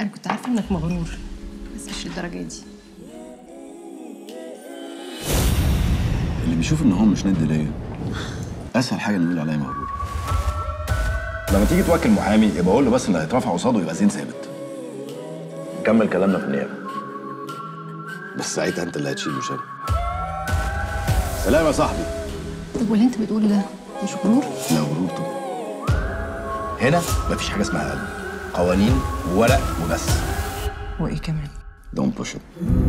انا كنت عارفه انك مغرور بس مش للدرجه دي اللي بيشوف ان هو مش ند ليا اسهل حاجه نقول عليا مغرور لما تيجي توكل محامي يبقى قول له بس ان هيترفع قصاده يبقى زين ثابت نكمل كلامنا في النيابه بس ساعتها انت اللي هتشيل مش انا سلام يا صاحبي طب واللي انت بتقوله ده مش غرور لا غرور طبعا هنا مفيش حاجه اسمها قلب قوانين وورق وبس وايه كمان دونت بوش ات